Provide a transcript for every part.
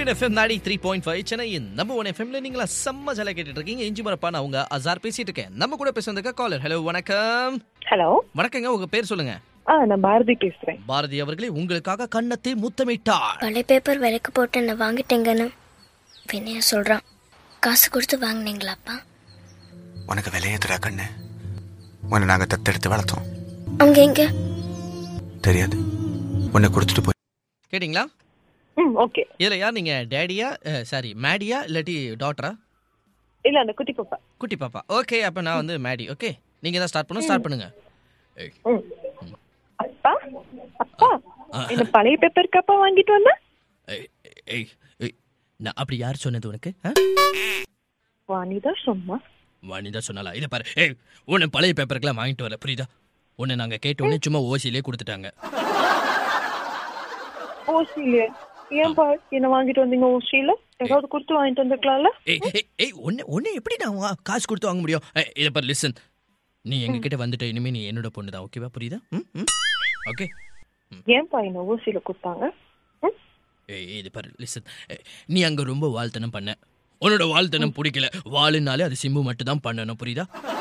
சூரியன் எஃப்எம் நாடி three point five சென்னையின் நம்ம ஒன் எஃப்எம்ல நீங்களா செம்ம ஜல கேட்டுட்டு இருக்கீங்க இஞ்சி மரப்பா நான் உங்க அசார் பேசிட்டு இருக்கேன் நம்ம கூட பேச வந்திருக்க காலர் ஹலோ வணக்கம் ஹலோ வணக்கங்க உங்க பேர் சொல்லுங்க ஆ நான் பாரதி பேசுறேன் பாரதி அவர்களே உங்களுக்காக கன்னத்தை முத்தமிட்டார் பழைய பேப்பர் விலைக்கு போட்டு நான் வாங்கிட்டேங்கன்னு வினயா சொல்கிறான் காசு கொடுத்து வாங்கினீங்களாப்பா உனக்கு விலையேத்துறா கண்ணு உன்னை நாங்க தத்தெடுத்து வளர்த்தோம் அவங்க எங்க தெரியாது உன்னை கொடுத்துட்டு போய் கேட்டிங்களா ம் ஓகே இதுல யார் நீங்க டேடியா சாரி மேடியா இல்லாட்டி டாட்டரா இல்ல அந்த குட்டி பாப்பா குட்டி பாப்பா ஓகே அப்ப நான் வந்து மேடி ஓகே நீங்க தான் ஸ்டார்ட் பண்ணுங்க ஸ்டார்ட் பண்ணுங்க ஏய், ம் அப்பா அப்பா இந்த பழைய பேப்பர் கப்பா வாங்கிட்டு வந்தா ஏய், ஏய், ஏய், நான் அப்படி யார் சொன்னது உனக்கு ஆ? வாணிதான் சொன்னா வாணிதா சொன்னாலா இதை பாரு ஏய் உன்னை பழைய பேப்பருக்கெல்லாம் வாங்கிட்டு வரல புரியுதா உன்னை நாங்க கேட்ட உடனே சும்மா ஓசியிலே கொடுத்துட்டாங்க ஓசியில ஏன்பா என்ன வாங்கிட்டு வந்தீங்க ஓசியில ஏதாவது கொடுத்து வாங்கிட்டு வந்திருக்கலாம்ல ஏய் ஏய் ஏய் உன்னை உன்னை எப்படி நான் வா- காசு கொடுத்து வாங்க முடியும் ஏய், இதை பாரு லிசன் நீ எங்க கிட்ட வந்துட்ட இனிமே நீ என்னோட பொண்ணு தான் ஓகேவா புரியுதா ம் ம் ஓகே ஏன்பா என்ன ஓசியில கொடுத்தாங்க ம்? ஏய் இது பாரு லிசன் நீ அங்க ரொம்ப வாழ்த்தனம் பண்ண உன்னோட வாழ்த்தனம் பிடிக்கல வாளுனாலே அது சிம்பு மட்டும் தான் பண்ணணும் புரியுதா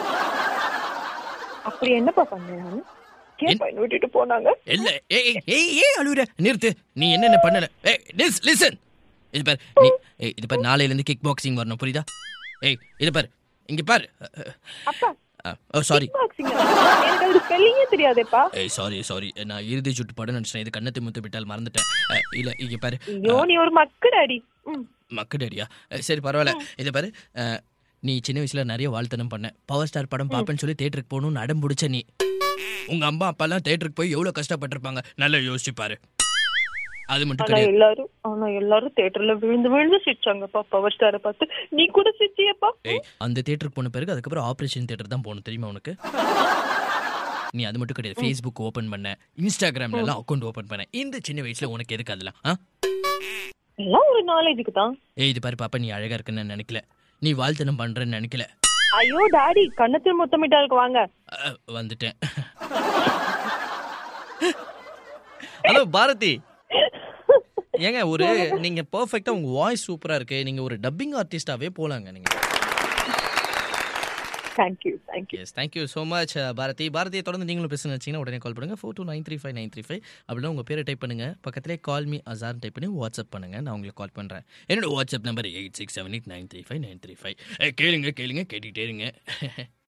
அப்படி என்னப்பா பண்ணேன் நானு ஏன்பா என்ன விட்டுட்டு போனாங்க இல்ல ஏய் ஏய், ஏய் ஏய் அழுவுற நிறுத்து நீ என்னென்ன பண்ணல ஏய் லிஸ் லிசன் இது பாரு நீ ஏய் இது பாரு நாளையில இருந்து கிக் பாக்ஸிங் வரணும் புரியுதா ஏய் இது பாரு இங்க பாரு அப்பா ஓ சாரி boxing ஆ? எனக்கு அது ஸ்பெல்லிங்கே தெரியாதேப்பா ஏய் சாரி சாரி நான் இறுதி சுட்டு படம் நினைச்சேன் இது கண்ணத்தை முத்து விட்டால் மறந்துட்டேன் அஹ், இல்ல இங்க பாரு ஐயோ நீ ஒரு மக்கடாடி ம் மக்கடடியா சரி பரவாயில்ல இதை பாரு அஹ், நீ சின்ன வயசுல நிறைய வாழ்த்தனம் பண்ண பவர் ஸ்டார் படம் பாப்பேன்னு சொல்லி தேட்டருக்கு போகணும்னு அடம் பிடிச்ச நீ உங்க அம்மா அப்பா எல்லாம் தேட்டருக்கு போய் எவ்வளவு கஷ்டப்பட்டிருப்பாங்க நல்லா யோசிச்சு பாரு அது மட்டும் ஆனா கிடையாது எல்லாரும் ஆனா எல்லாரும் தியேட்டர்ல விழுந்து விழுந்து சிரிச்சாங்கப்பா பவர் ஸ்டாரை பார்த்து நீ கூட சிரிச்சியப்பா ஏய் அந்த தேட்டருக்கு போன பிறகு அதுக்கப்புறம் ஆபரேஷன் தேட்டர் தான் போகணும் தெரியுமா உனக்கு நீ அது மட்டும் கிடையாது ஃபேஸ்புக் ஓபன் பண்ண இன்ஸ்டாகிராம்ல எல்லாம் அக்கௌண்ட் ஓபன் பண்ண இந்த சின்ன வயசுல உனக்கு எதுக்கு அதெல்லாம் ஆ? எல்லாம் ஒரு நாலேஜுக்கு தான் ஏய் இது பாரு பாப்பா நீ அழகா இருக்குன்னு நான் நினைக்கல நீ வாழ்த்தனம் பண்றேன்னு நினைக்கல ஐயோ டாடி கண்ணத்தில் முத்தமிட்டாளுக்கு வாங்க அஹ், வந்துட்டேன் ஹலோ பாரதி ஏங்க ஒரு நீங்க பெர்ஃபெக்ட்டா உங்க வாய்ஸ் சூப்பரா இருக்கு நீங்க ஒரு டப்பிங் ஆர்டிஸ்டாவே போலாங்க நீங்க thank you thank you yes thank you so much Bharathi பாரதியை தொடர்ந்து நீங்களும் பேச நினச்சிங்கன்னா உடனே கால் பண்ணுங்க four two nine three five nine three five அப்படின்னா உங்கள் பேரை டைப் பண்ணுங்க பக்கத்திலே கால் மீ அசார் டைப் பண்ணி வாட்ஸ்அப் பண்ணுங்க நான் உங்களுக்கு கால் பண்ணுறேன் என்னோட WhatsApp number eight six seven eight nine three five nine three five கேளுங்க கேளுங்க கேட்டுக்கிட்டே இருங்க